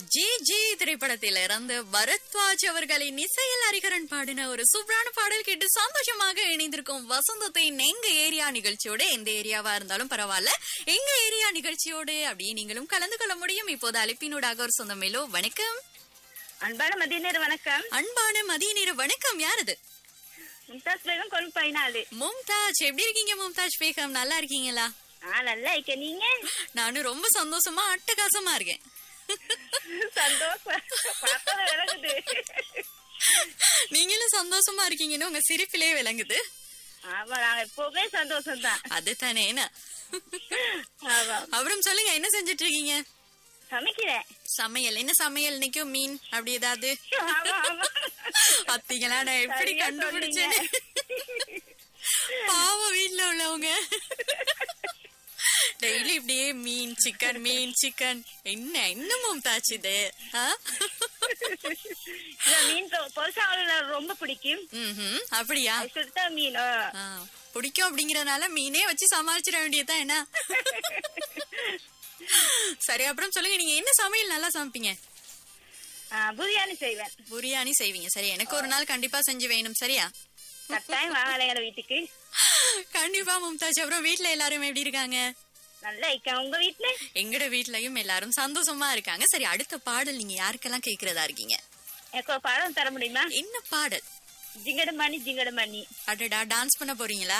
J J திரைப்படத்தில் இறந்த பரத்வாஜ் அவர்களின் இசையில் ஹரிகரன் பாடின ஒரு சூப்பரான பாடல் கேட்டு சந்தோஷமாக இணைந்திருக்கும் வசந்தத்தின் எங்க ஏரியா நிகழ்ச்சியோட எந்த ஏரியாவா இருந்தாலும் பரவாயில்ல எங்க ஏரியா நிகழ்ச்சியோடு அப்படியே நீங்களும் கலந்து கொள்ள முடியும் இப்போது அழைப்பினூடாக ஒரு சொந்தமேலோ வணக்கம் அன்பான மதிய நேரம் வணக்கம் அன்பான மதிய நேர வணக்கம் யார் அது மும்தாஸ் பேகம் கொழும்பு பதினாலு மும்தாஜ் எப்படி இருக்கீங்க மும்தாஜ் பேகம் நல்லா இருக்கீங்களா ஆ நல்லா இருக்க நீங்க நானும் ரொம்ப சந்தோஷமா அட்டகாசமா இருக்கேன் சந்தோஷம் பார்த்தது விளங்குது நீங்களும் சந்தோஷமா இருக்கீங்கன்னு உங்க சிரிப்பிலே விளங்குது ஆமா நாங்க எப்பவுமே சந்தோஷம் தான் அது தானே என்ன ஆமா அப்புறம் சொல்லுங்க என்ன செஞ்சுட்டு இருக்கீங்க சமைக்கிறேன் சமையல் என்ன சமையல் இன்னைக்கும் மீன் அப்படி ஏதாவது ஆமா ஆமா பாத்தீங்களா நான் எப்படி சரியா கண்டுபிடிச்சேன் பாவம் வீட்ல உள்ளவங்க டெய்லி இப்படியே மீன் சிக்கன் மீன் சிக்கன் என்ன இன்னமும் தாச்சு இது ஆ? இந்த மீன் தொ- பொரிச்சா அவளுக்கு ரொம்ப பிடிக்கும் ம்ஹும். அப்படியா அது சுத்தா மீன் ஆ. ஆ, பிடிக்கும் அப்படிங்கறதுனால மீனே வச்சு சமாளிச்சிட வேண்டியதுதான் என்ன சரி அப்புறம் சொல்லுங்க நீங்க என்ன சமையல் நல்லா சமைப்பீங்க ஆ, பிரியாணி செய்வேன் பிரியாணி செய்வீங்க சரி எனக்கு ஒரு நாள் கண்டிப்பா செஞ்சு வேணும் சரியா கட்டாயம் வாங்கலைங்கிற வீட்டுக்கு கண்டிப்பா மும்தாஜ் அப்புறம் வீட்ல எல்லாரும் எப்படி இருக்காங்க நல்லா இருக்க உங்க வீட்டுல எங்கட வீட்லயும் எல்லாரும் சந்தோஷமா இருக்காங்க சரி அடுத்த பாடல் நீங்க யாருக்கெல்லாம் கேக்குறதா இருக்கீங்க எனக்கு ஒரு படம் தர முடியுமா என்ன பாடல் ஜிங்கட மணி ஜிங்கட மணி அடடா டான்ஸ் பண்ண போறீங்களா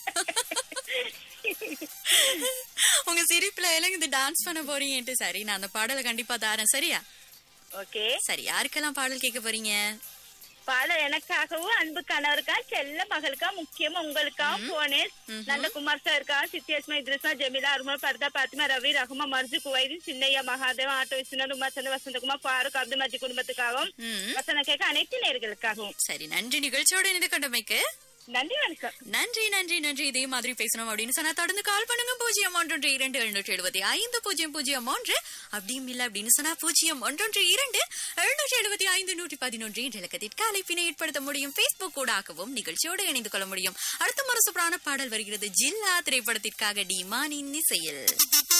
உங்க சிரிப்புல இலங்குது டான்ஸ் பண்ண போறீங்கன்ட்டு சரி நான் அந்த பாடலை கண்டிப்பா தாரேன் சரியா ஓகே சரி யாருக்கெல்லாம் பாடல் கேட்க போறீங்க பாடல் எனக்காகவும் அன்பு கணவருக்கா செல்ல மகளுக்கா முக்கியமா உங்களுக்கா போனேன் நந்தகுமார் சாருக்கா சித்தியஸ்மா இத்ரிஸ்மா ஜெமிலா அருமல் பர்தா பாத்திமா ரவி ரகுமா மர்ஜு குவைதி சின்னையா மகாதேவன் ஆட்டோ விஸ்வநாத் உமாச்சந்திர வசந்தகுமார் ஃபாரூக் அப்துல் மஜி குடும்பத்துக்காகவும் ம், வசந்த கேட்க அனைத்து நேர்களுக்காகவும் சரி நன்றி நிகழ்ச்சியோட இணைந்து கொண்டமைக்கு நன்றி வணக்கம் நன்றி நன்றி நன்றி இதே மாதிரி பேசணும் அப்படின்னு சொன்னா தொடர்ந்து கால் பண்ணுங்க பூஜ்ஜியம் ஒன்றொன்று இரண்டு எழுநூற்றி எழுபத்தி ஐந்து பூஜ்ஜியம் பூஜ்ஜியம் ஒன்று அப்படியும் இல்ல அப்படின்னு சொன்னா பூஜ்ஜியம் ஒன்றொன்று இரண்டு எழுநூற்றி எழுபத்தி ஐந்து நூற்றி பதினொன்று என்ற இலக்கத்திற்கு அழைப்பினை ஏற்படுத்த முடியும் பேஸ்புக் கூடாகவும் நிகழ்ச்சியோடு இணைந்து கொள்ள முடியும் அடுத்த முறை சூப்பரான பாடல் வருகிறது ஜில்லா திரைப்படத்திற்காக டி மானின் இசையில்